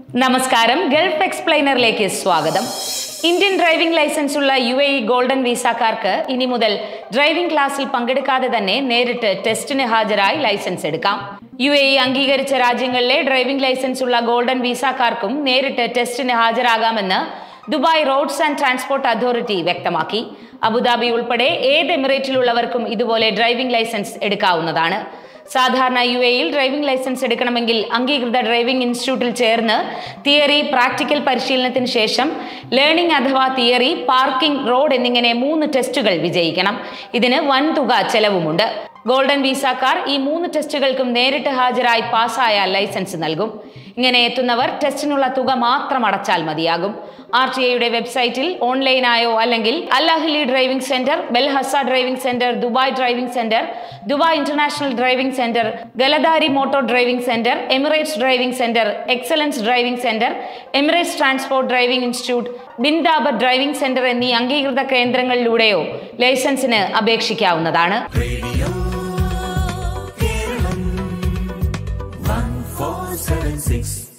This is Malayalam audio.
നമസ്കാരം ഗൾഫ് എക്സ്പ്ലെയിനറിലേക്ക് സ്വാഗതം ഇന്ത്യൻ ഡ്രൈവിംഗ് ലൈസൻസ് ഉള്ള യു എ ഇ ഗോൾഡൻ വിസക്കാർക്ക് ഇനി മുതൽ ഡ്രൈവിംഗ് ക്ലാസ്സിൽ പങ്കെടുക്കാതെ തന്നെ നേരിട്ട് ടെസ്റ്റിന് ഹാജരായി ലൈസൻസ് എടുക്കാം യു എ ഇ അംഗീകരിച്ച രാജ്യങ്ങളിലെ ഡ്രൈവിംഗ് ലൈസൻസ് ഉള്ള ഗോൾഡൻ വിസക്കാർക്കും നേരിട്ട് ടെസ്റ്റിന് ഹാജരാകാമെന്ന് Dubai roads and transport authority വ്യക്തമാക്കി അബുദാബി ഉൾപ്പെടെ ഏത് എമിറേറ്റിലുള്ളവർക്കും ഇതുപോലെ ഡ്രൈവിംഗ് ലൈസൻസ് എടുക്കാവുന്നതാണ് സാധാരണ യു എയിൽ ഡ്രൈവിംഗ് ലൈസൻസ് എടുക്കണമെങ്കിൽ അംഗീകൃത ഡ്രൈവിംഗ് ഇൻസ്റ്റിറ്റ്യൂട്ടിൽ ചേർന്ന് തിയറി പ്രാക്ടിക്കൽ പരിശീലനത്തിന് ശേഷം ലേണിംഗ് അഥവാ തിയറി പാർക്കിംഗ് റോഡ് എന്നിങ്ങനെ മൂന്ന് ടെസ്റ്റുകൾ വിജയിക്കണം ഇതിന് വൻ തുക ചെലവുമുണ്ട് ഗോൾഡൻ വിസക്കാർ ഈ മൂന്ന് ടെസ്റ്റുകൾക്കും നേരിട്ട് ഹാജരായി പാസ്സായാൽ ലൈസൻസ് നൽകും ഇങ്ങനെ എത്തുന്നവർ ടെസ്റ്റിനുള്ള തുക മാത്രം അടച്ചാൽ മതിയാകും ആർ ടി ഐയുടെ വെബ്സൈറ്റിൽ ഓൺലൈനായോ അല്ലെങ്കിൽ Al Ahli driving centre Belhasa driving centre Dubai driving centre Dubai international driving centre Galadari motor driving centre Emirates driving centre excellence driving centre Emirates transport driving institute Bin Yaber driving centre എന്നീ അംഗീകൃത കേന്ദ്രങ്ങളിലൂടെയോ ലൈസൻസിന് അപേക്ഷിക്കാവുന്നതാണ് Radio Kerala 1476